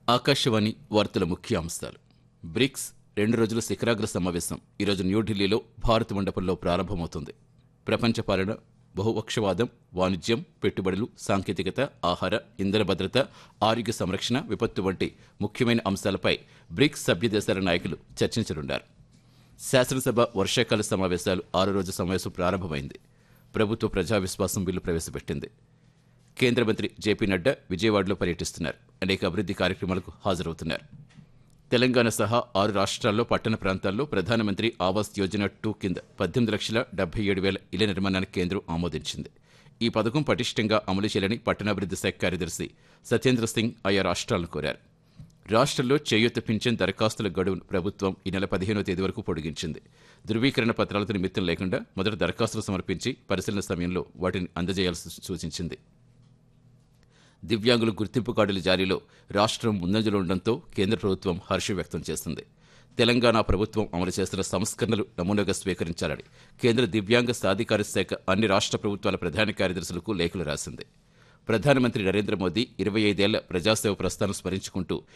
ఆకాశవాణి వార్తల ముఖ్య అంశాలు బ్రిక్స్ రెండు రోజుల శిఖరాగ్ర సమావేశం ఈరోజు న్యూఢిల్లీలో భారత్ మండపంలో ప్రారంభమవుతుంది ప్రపంచ పాలన బహుపక్షవాదం వాణిజ్యం పెట్టుబడులు సాంకేతికత ఆహార ఇంధన భద్రత ఆరోగ్య సంరక్షణ విపత్తు వంటి ముఖ్యమైన అంశాలపై బ్రిక్స్ సభ్య దేశాల నాయకులు చర్చించనున్నారు శాసనసభ వర్షాకాల సమావేశాలు ఆరో రోజు సమావేశం ప్రారంభమైంది ప్రభుత్వ ప్రజా విశ్వాసం బిల్లు ప్రవేశపెట్టింది కేంద్ర మంత్రి జేపీ నడ్డా విజయవాడలో పర్యటిస్తున్నారు అనేక అభివృద్ధి కార్యక్రమాలకు హాజరవుతున్నారు తెలంగాణ సహా ఆరు రాష్ట్రాల్లో పట్టణ ప్రాంతాల్లో ప్రధానమంత్రి ఆవాస్ యోజన టూ కింద పద్దెనిమిది లక్షల డెబ్బై ఏడు వేల ఇళ్ల నిర్మాణానికి కేంద్రం ఆమోదించింది ఈ పథకం పటిష్టంగా అమలు చేయాలని పట్టణాభివృద్ధి శాఖ కార్యదర్శి సత్యేంద్ర సింగ్ ఆయా రాష్ట్రాలను కోరారు రాష్ట్రంలో చేయూత పింఛన్ దరఖాస్తుల గడువును ప్రభుత్వం ఈ నెల పదిహేనో తేదీ వరకు పొడిగించింది ధృవీకరణ పత్రాలతో నిమిత్తం లేకుండా మొదట దరఖాస్తులు సమర్పించి పరిశీలన సమయంలో వాటిని అందజేయాల్సి సూచించింది దివ్యాంగుల గుర్తింపు కార్డుల జారీలో రాష్ట్రం ముందంజలో ఉండడంతో కేంద్ర ప్రభుత్వం హర్షం వ్యక్తం చేస్తుంది తెలంగాణ ప్రభుత్వం అమలు చేస్తున్న సంస్కరణలు నమూనాగా స్వీకరించాలని కేంద్ర దివ్యాంగ సాధికార శాఖ అన్ని రాష్ట్ర ప్రభుత్వాల ప్రధాన కార్యదర్శులకు లేఖలు రాసింది ప్రధానమంత్రి నరేంద్ర మోదీ ఇరవై ఐదేళ్ల ప్రజాసేవ ప్రస్థానం స్మరించుకుంటూ